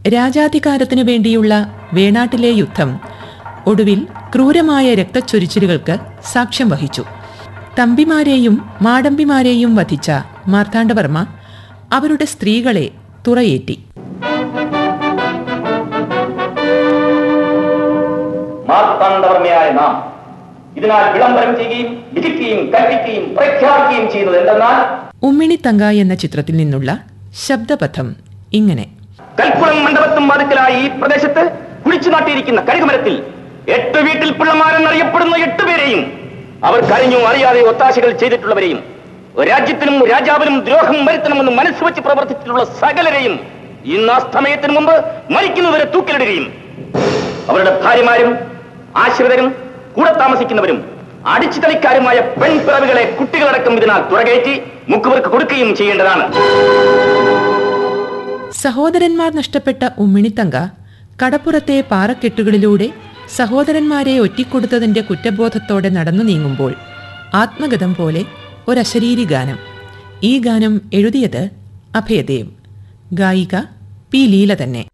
രാജാധികാരത്തിനു വേണ്ടിയുള്ള വേണാട്ടിലെ യുദ്ധം ഒടുവിൽ ക്രൂരമായ രക്തച്ചൊരിച്ചിലുകൾക്ക് സാക്ഷ്യം വഹിച്ചു തമ്പിമാരെയും മാടമ്പിമാരെയും വധിച്ച മാർത്താണ്ഡവർമ്മ അവരുടെ സ്ത്രീകളെ തുറയേറ്റി മാർത്താണ്ഡവർമ്മയായ നാം ഇതിനാൽ വിളംബരം ചെയ്യുകയും വിധിക്കുകയും കൽപ്പിക്കുകയും പ്രഖ്യാപിക്കുകയും ചെയ്യുന്നത് എന്തെന്നാൽ ഉമ്മിണിത്തങ്ക എന്ന ചിത്രത്തിൽ നിന്നുള്ള ശബ്ദപഥം ഇങ്ങനെ കൽക്കുളം മണ്ഡപത്തും വാതുക്കലായി ഈ പ്രദേശത്ത് കുഴിച്ചു നാട്ടിയിരിക്കുന്ന കഴുകുമരത്തിൽ എട്ട് വീട്ടിൽ പിള്ളമാരെന്നറിയപ്പെടുന്ന എട്ടുപേരെയും അവർ കരഞ്ഞു അറിയാതെ ഒത്താശകൾ ചെയ്തിട്ടുള്ളവരെയും രാജ്യത്തിനും രാജാവിനും ദ്രോഹം വരുത്തണമെന്ന് മനസ്സ് വെച്ച് പ്രവർത്തിച്ചിട്ടുള്ള സകലരെയും ഇന്ന് അസ്തമയത്തിന് മുമ്പ് മരിക്കുന്നവരെ തൂക്കിലിടുകയും അവരുടെ ഭാര്യമാരും ആശ്രിതരും കൂടെ താമസിക്കുന്നവരും അടിച്ചുതളിക്കാരുമായ പെൺപിറവികളെ കുട്ടികളടക്കം ഇതിനാൽ തുറകയറ്റി മുക്കുവർക്ക് കൊടുക്കുകയും ചെയ്യേണ്ടതാണ് സഹോദരന്മാർ നഷ്ടപ്പെട്ട ഉമ്മിണിത്തങ്ക കടപ്പുറത്തെ പാറക്കെട്ടുകളിലൂടെ സഹോദരന്മാരെ ഒറ്റിക്കൊടുത്തതിന്റെ കുറ്റബോധത്തോടെ നടന്നു നീങ്ങുമ്പോൾ ആത്മഗതം പോലെ ഒരശരീരി ഗാനം ഈ ഗാനം എഴുതിയത് അഭയദേവ് ഗായിക പി ലീല തന്നെ